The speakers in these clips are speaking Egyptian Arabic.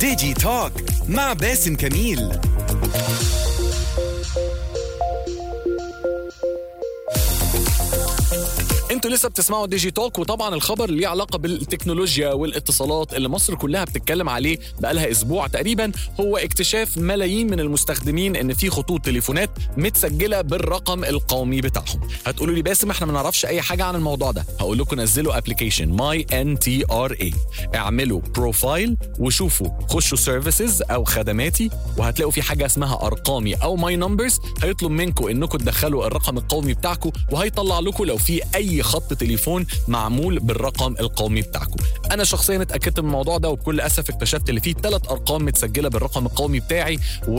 ديجي توك مع باسم كميل انتوا لسه بتسمعوا ديجي توك وطبعا الخبر ليه علاقه بالتكنولوجيا والاتصالات اللي مصر كلها بتتكلم عليه بقالها اسبوع تقريبا هو اكتشاف ملايين من المستخدمين ان في خطوط تليفونات متسجله بالرقم القومي بتاعهم هتقولوا لي باسم احنا ما نعرفش اي حاجه عن الموضوع ده هقول لكم نزلوا ابلكيشن ماي ان تي ار اي اعملوا بروفايل وشوفوا خشوا سيرفيسز او خدماتي وهتلاقوا في حاجه اسمها ارقامي او ماي نمبرز هيطلب منكم انكم تدخلوا الرقم القومي بتاعكم وهيطلع لكم لو في اي خط تليفون معمول بالرقم القومي بتاعكم انا شخصيا اتاكدت من الموضوع ده وبكل اسف اكتشفت ان في ثلاث ارقام متسجله بالرقم القومي بتاعي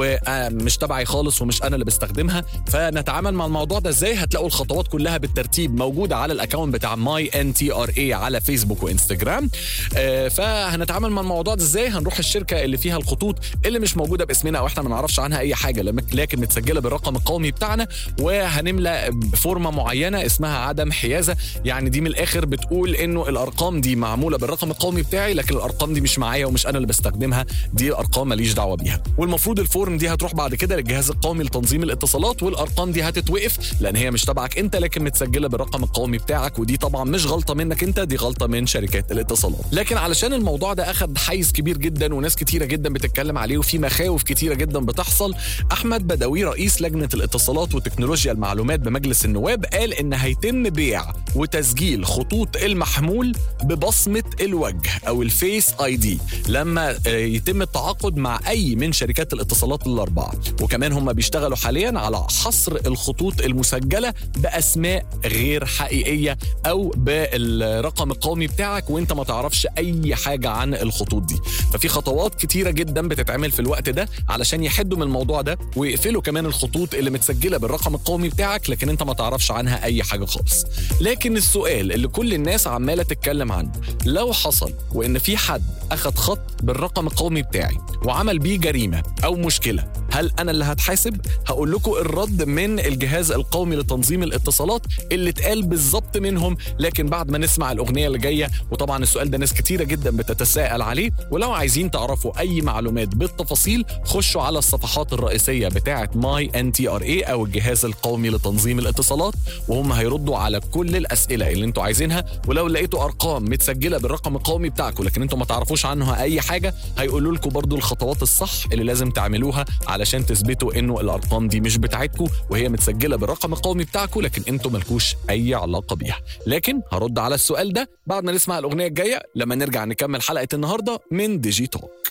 ومش تبعي خالص ومش انا اللي بستخدمها فنتعامل مع الموضوع ده ازاي هتلاقوا الخطوات كلها بالترتيب موجوده على الاكونت بتاع ماي ان تي ار اي على فيسبوك وانستجرام آه، فهنتعامل مع الموضوع ده ازاي هنروح الشركه اللي فيها الخطوط اللي مش موجوده باسمنا او احنا ما نعرفش عنها اي حاجه لم- لكن متسجله بالرقم القومي بتاعنا وهنملى فورمه معينه اسمها عدم حيازه يعني دي من الاخر بتقول انه الارقام دي معموله بالرقم القومي بتاعي لكن الارقام دي مش معايا ومش انا اللي بستخدمها دي ارقام ماليش دعوه بيها والمفروض الفورم دي هتروح بعد كده للجهاز القومي لتنظيم الاتصالات والارقام دي هتتوقف لان هي مش تبعك انت لكن متسجله بالرقم القومي بتاعك ودي طبعا مش غلطه منك انت دي غلطه من شركات الاتصالات لكن علشان الموضوع ده اخد حيز كبير جدا وناس كتيره جدا بتتكلم عليه وفي مخاوف كتيره جدا بتحصل احمد بدوي رئيس لجنه الاتصالات وتكنولوجيا المعلومات بمجلس النواب قال ان هيتم بيع وتسجيل خطوط المحمول ببصمه الوجه او الفيس اي دي لما آه، يتم التعاقد مع اي من شركات الاتصالات الاربعه وكمان هم بيشتغلوا حاليا على حصر الخطوط المسجله باسماء غير حقيقيه او بالرقم القومي بتاعك وانت ما تعرفش اي حاجه عن الخطوط دي ففي خطوات كتيره جدا بتتعمل في الوقت ده علشان يحدوا من الموضوع ده ويقفلوا كمان الخطوط اللي متسجله بالرقم القومي بتاعك لكن انت ما تعرفش عنها اي حاجه خالص لكن السؤال اللي كل الناس عماله تتكلم عنه لو حصل وان في حد اخد خط بالرقم القومي بتاعي وعمل بيه جريمه او مشكله هل انا اللي هتحاسب هقول لكم الرد من الجهاز القومي لتنظيم الاتصالات اللي اتقال بالظبط منهم لكن بعد ما نسمع الاغنيه اللي جايه وطبعا السؤال ده ناس كتيره جدا بتتساءل عليه ولو عايزين تعرفوا اي معلومات بالتفاصيل خشوا على الصفحات الرئيسيه بتاعه ماي ان تي ار اي او الجهاز القومي لتنظيم الاتصالات وهم هيردوا على كل الاسئله اللي انتوا عايزينها ولو لقيتوا ارقام متسجله بالرقم القومي بتاعكم لكن انتوا ما تعرفوش عنها اي حاجه هيقولوا لكم برضو الخطوات الصح اللي لازم تعملوها علشان تثبتوا انه الارقام دي مش بتاعتكم وهي متسجله بالرقم القومي بتاعكم لكن انتوا مالكوش اي علاقه بيها لكن هرد على السؤال ده بعد ما نسمع الاغنيه الجايه لما نرجع نكمل حلقه النهارده من ديجي توك